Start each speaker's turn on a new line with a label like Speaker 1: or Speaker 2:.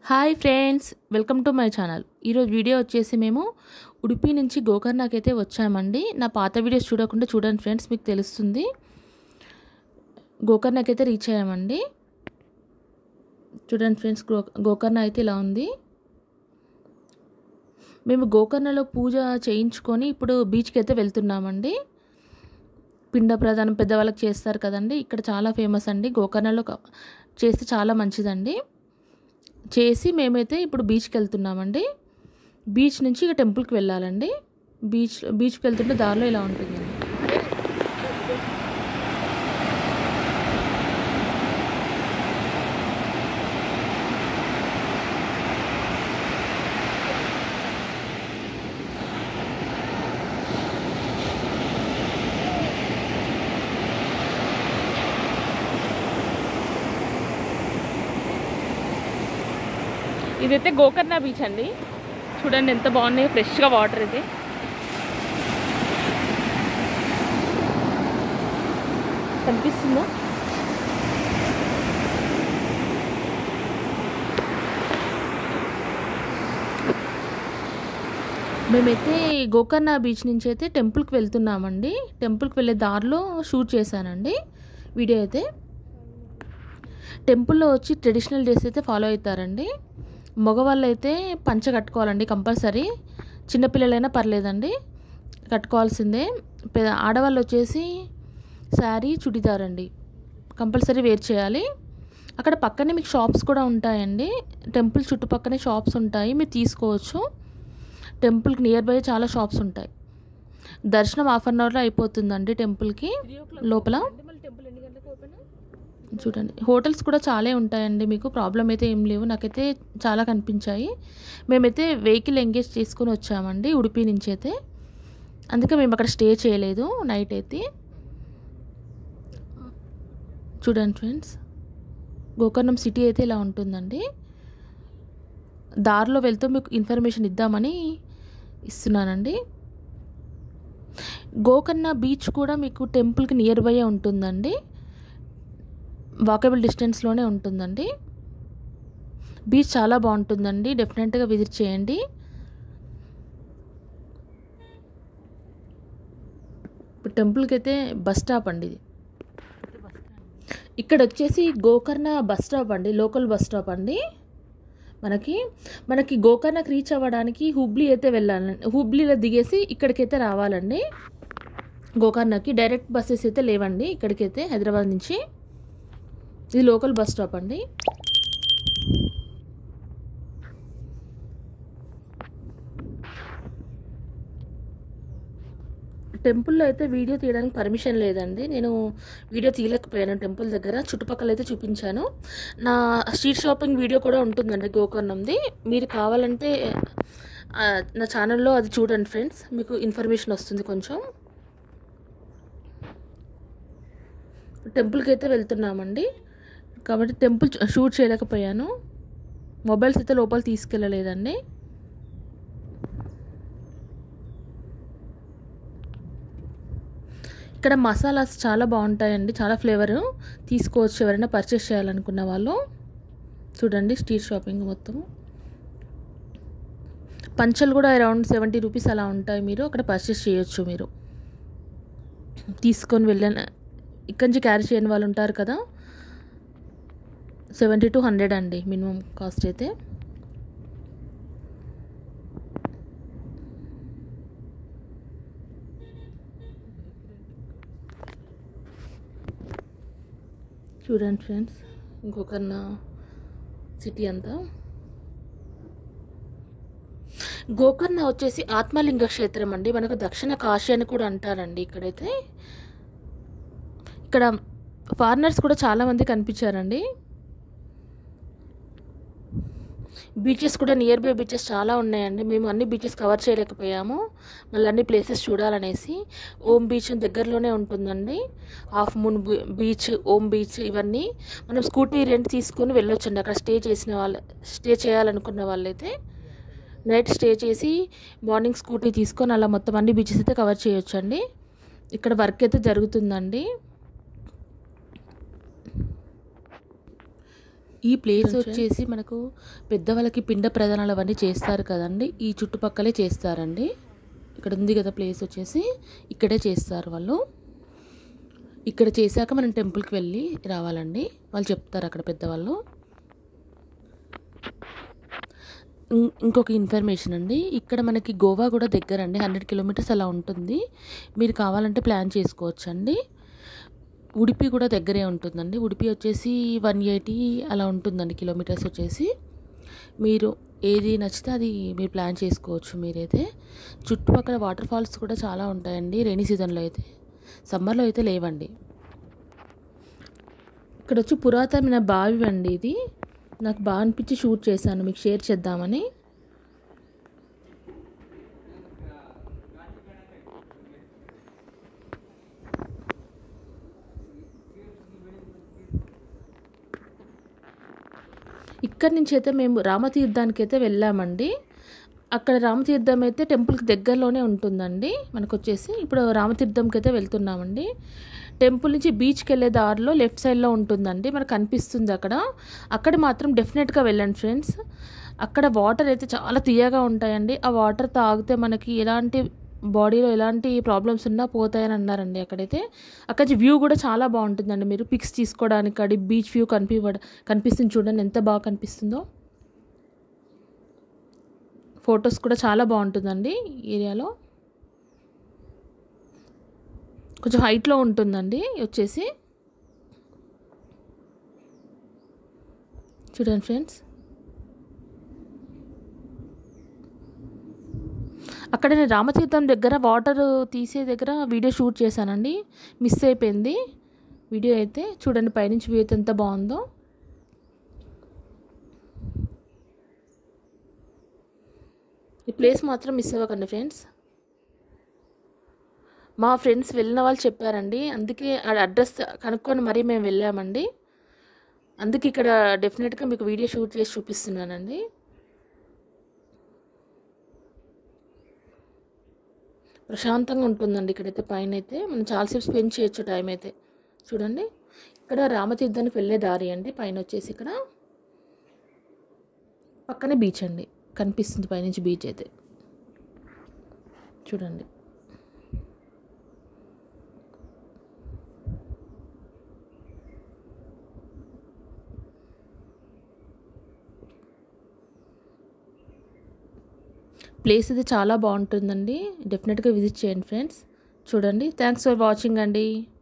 Speaker 1: hi friends welcome to my channel ఈరోజు video వచ్చేసి మేము ఉడిపి నుంచి గోకర్ణకి అయితే వచ్చామండి నా పాత వీడియోస్ చూడకుండా చూడండి ఫ్రెండ్స్ మీకు తెలుస్తుంది గోకర్ణకి అయితే రీచ్ అయ్యామండి చూడండి ఫ్రెండ్స్ గో గోకర్ణ అయితే ఇలా ఉంది మేము గోకర్ణలో పూజ చేయించుకొని ఇప్పుడు బీచ్కి అయితే వెళ్తున్నామండి పిండ ప్రధానం పెద్దవాళ్ళకి చేస్తారు కదండి ఇక్కడ చాలా ఫేమస్ అండి గోకర్ణలో క- చేస్తే చాలా మంచిదండి చేసి మేమైతే ఇప్పుడు బీచ్కి వెళ్తున్నామండి బీచ్ నుంచి ఇక టెంపుల్కి వెళ్ళాలండి బీచ్ బీచ్కి వెళ్తుంటే దారిలో ఇలా ఉంటుందండి ఇదైతే గోకర్ణ బీచ్ అండి చూడండి ఎంత బాగున్నాయి ఫ్రెష్గా వాటర్ ఇది కనిపిస్తుందా మేమైతే గోకర్ణ బీచ్ నుంచి అయితే టెంపుల్కి వెళ్తున్నామండి టెంపుల్కి వెళ్ళే దారిలో షూట్ చేశానండి వీడియో అయితే టెంపుల్లో వచ్చి ట్రెడిషనల్ డ్రెస్ అయితే ఫాలో అవుతారండి మగవాళ్ళు అయితే పంచ కట్టుకోవాలండి కంపల్సరీ చిన్నపిల్లలైనా పర్లేదండి కట్టుకోవాల్సిందే పె- ఆడవాళ్ళు వచ్చేసి శారీ చుడిదార్ అండి కంపల్సరీ వేర్ చేయాలి అక్కడ పక్కనే మీకు షాప్స్ కూడా ఉంటాయండి టెంపుల్ చుట్టుపక్కనే షాప్స్ ఉంటాయి మీరు తీసుకోవచ్చు టెంపుల్కి నియర్ బై చాలా షాప్స్ ఉంటాయి దర్శనం హాఫ్ అన్ అవర్లో అయిపోతుందండి టెంపుల్కి లోపల చూడండి హోటల్స్ కూడా చాలా ఉంటాయండి మీకు ప్రాబ్లం అయితే ఏం లేవు నాకైతే చాలా కనిపించాయి మేమైతే వెహికల్ ఎంగేజ్ చేసుకొని వచ్చామండి ఉడిపి నుంచి అయితే అందుకే మేము అక్కడ స్టే చేయలేదు నైట్ అయితే చూడండి ఫ్రెండ్స్ గోకర్ణం సిటీ అయితే ఇలా ఉంటుందండి దారిలో వెళ్తూ మీకు ఇన్ఫర్మేషన్ ఇద్దామని ఇస్తున్నానండి గోకర్ణ బీచ్ కూడా మీకు టెంపుల్కి నియర్ బై ఉంటుందండి వాకబుల్ డిస్టెన్స్లోనే ఉంటుందండి బీచ్ చాలా బాగుంటుందండి డెఫినెట్గా విజిట్ చేయండి ఇప్పుడు టెంపుల్కి అయితే బస్ స్టాప్ అండి ఇది ఇక్కడ వచ్చేసి గోకర్ణ బస్ స్టాప్ అండి లోకల్ బస్ స్టాప్ అండి మనకి మనకి గోకర్ణకి రీచ్ అవ్వడానికి హుబ్లీ అయితే వెళ్ళాలండి హుబ్లీలో దిగేసి ఇక్కడికైతే రావాలండి గోకర్ణకి డైరెక్ట్ బస్సెస్ అయితే లేవండి ఇక్కడికైతే హైదరాబాద్ నుంచి ఇది లోకల్ బస్ స్టాప్ అండి టెంపుల్లో అయితే వీడియో తీయడానికి పర్మిషన్ లేదండి నేను వీడియో తీయలేకపోయాను టెంపుల్ దగ్గర చుట్టుపక్కల అయితే చూపించాను నా స్ట్రీట్ షాపింగ్ వీడియో కూడా ఉంటుందండి గోకర్ణంది మీరు కావాలంటే ఆ, నా ఛానల్లో అది చూడండి ఫ్రెండ్స్ మీకు ఇన్ఫర్మేషన్ వస్తుంది కొంచెం టెంపుల్కి అయితే వెళ్తున్నామండి కాబట్టి టెంపుల్ చూ- షూట్ చేయలేకపోయాను మొబైల్స్ అయితే లోపల తీసుకెళ్ళలేదండి ఇక్కడ మసాలాస్ చాలా బాగుంటాయండి చాలా ఫ్లేవర్ తీసుకోవచ్చు ఎవరైనా పర్చేస్ చేయాలనుకున్న వాళ్ళు చూడండి స్ట్రీట్ షాపింగ్ మొత్తం పంచలు కూడా అరౌండ్ సెవెంటీ రూపీస్ అలా ఉంటాయి మీరు అక్కడ పర్చేస్ చేయొచ్చు మీరు తీసుకొని వెళ్ళిన ఇక్కడి నుంచి క్యారీ చేయని వాళ్ళు ఉంటారు కదా సెవెంటీ టు హండ్రెడ్ అండి మినిమం కాస్ట్ అయితే చూడండి ఫ్రెండ్స్ గోకర్ణ సిటీ అంతా గోకర్ణ వచ్చేసి ఆత్మలింగ క్షేత్రం అండి మనకు దక్షిణ కాశీ అని కూడా అంటారండి ఇక్కడైతే ఇక్కడ ఫారినర్స్ కూడా చాలా మంది కనిపించారండి బీచెస్ కూడా నియర్ బై బీచెస్ చాలా ఉన్నాయండి మేము అన్ని బీచెస్ కవర్ చేయలేకపోయాము మళ్ళీ అన్ని ప్లేసెస్ చూడాలనేసి ఓం బీచ్ దగ్గరలోనే ఉంటుందండి half moon beach Om beach ఇవన్నీ మనం స్కూటీ రెంట్ తీసుకొని వెళ్ళొచ్చండి అక్కడ స్టే చేసిన వాళ్ళు స్టే చేయాలనుకున్న వాళ్ళైతే నైట్ స్టే చేసి మార్నింగ్ స్కూటీ తీసుకొని అలా మొత్తం అన్ని బీచెస్ అయితే కవర్ చేయొచ్చండి ఇక్కడ వర్క్ అయితే జరుగుతుందండి ఈ ప్లేస్ వచ్చేసి మనకు పెద్దవాళ్ళకి పిండ ప్రధానాలు అవన్నీ చేస్తారు కదండి ఈ చుట్టుపక్కలే చేస్తారండి ఇక్కడ ఉంది కదా ప్లేస్ వచ్చేసి ఇక్కడే చేస్తారు వాళ్ళు ఇక్కడ చేశాక మనం టెంపుల్కి వెళ్ళి రావాలండి వాళ్ళు చెప్తారు అక్కడ పెద్దవాళ్ళు ఇం- ఇంకొక ఇన్ఫర్మేషన్ అండి ఇక్కడ మనకి గోవా కూడా దగ్గర అండి హండ్రెడ్ కిలోమీటర్స్ అలా ఉంటుంది మీరు కావాలంటే ప్లాన్ చేసుకోవచ్చు అండి ఉడిపి కూడా దగ్గరే ఉంటుందండి ఉడిపి వచ్చేసి వన్ ఎయిటీ అలా ఉంటుందండి కిలోమీటర్స్ వచ్చేసి మీరు ఏది నచ్చితే అది మీరు ప్లాన్ చేసుకోవచ్చు మీరైతే చుట్టుపక్కల వాటర్ ఫాల్స్ కూడా చాలా ఉంటాయండి రైనీ సీజన్లో అయితే సమ్మర్లో అయితే లేవండి ఇక్కడ వచ్చి పురాతనమైన బావి అండి ఇది నాకు బాగా అనిపించి షూట్ చేశాను మీకు షేర్ చేద్దామని ఇక్కడి నుంచి అయితే మేము రామతీర్థానికి అయితే వెళ్ళామండి అక్కడ రామతీర్థం అయితే టెంపుల్కి దగ్గరలోనే ఉంటుందండి మనకు వచ్చేసి ఇప్పుడు రామతీర్థంకి అయితే వెళ్తున్నామండి టెంపుల్ నుంచి బీచ్కి వెళ్ళే దారిలో లెఫ్ట్ సైడ్లో ఉంటుందండి మనకు కనిపిస్తుంది అక్కడ అక్కడ మాత్రం డెఫినెట్గా వెళ్ళండి ఫ్రెండ్స్ అక్కడ వాటర్ అయితే చాలా తీయగా ఉంటాయండి ఆ వాటర్ తాగితే మనకి ఎలాంటి బాడీలో ఎలాంటి ప్రాబ్లమ్స్ ఉన్నా పోతాయని అన్నారండి అక్కడైతే అక్కడ వ్యూ కూడా చాలా బాగుంటుందండి మీరు పిక్స్ తీసుకోవడానికి అడి బీచ్ వ్యూ కనిపివ్వడం కనిపిస్తుంది చూడండి ఎంత బాగా కనిపిస్తుందో ఫొటోస్ కూడా చాలా బాగుంటుందండి ఈ ఏరియాలో కొంచెం హైట్లో ఉంటుందండి వచ్చేసి చూడండి ఫ్రెండ్స్ అక్కడ నేను రామతీర్థం దగ్గర వాటర్ తీసే దగ్గర వీడియో షూట్ చేశానండి మిస్ అయిపోయింది వీడియో అయితే చూడండి పైనుంచి వ్యూ అయితే ఎంత బాగుందో ఈ ప్లేస్ మాత్రం మిస్ అవ్వకండి ఫ్రెండ్స్ మా ఫ్రెండ్స్ వెళ్ళిన వాళ్ళు చెప్పారండి అందుకే ఆ అడ్రస్ కనుక్కొని మరీ మేము వెళ్ళామండి అందుకే ఇక్కడ డెఫినెట్గా మీకు వీడియో షూట్ చేసి చూపిస్తున్నానండి ప్రశాంతంగా ఉంటుందండి ఇక్కడైతే పైన అయితే మనం చాలాసేపు స్పెండ్ చేయొచ్చు టైం అయితే చూడండి ఇక్కడ రామతీర్థానికి వెళ్ళే దారి అండి పైన వచ్చేసి ఇక్కడ పక్కనే బీచ్ అండి కనిపిస్తుంది పైనుంచి బీచ్ అయితే చూడండి ప్లేస్ అయితే చాలా బాగుంటుందండి డెఫినెట్గా విజిట్ చేయండి ఫ్రెండ్స్ చూడండి థ్యాంక్స్ ఫర్ వాచింగ్ అండి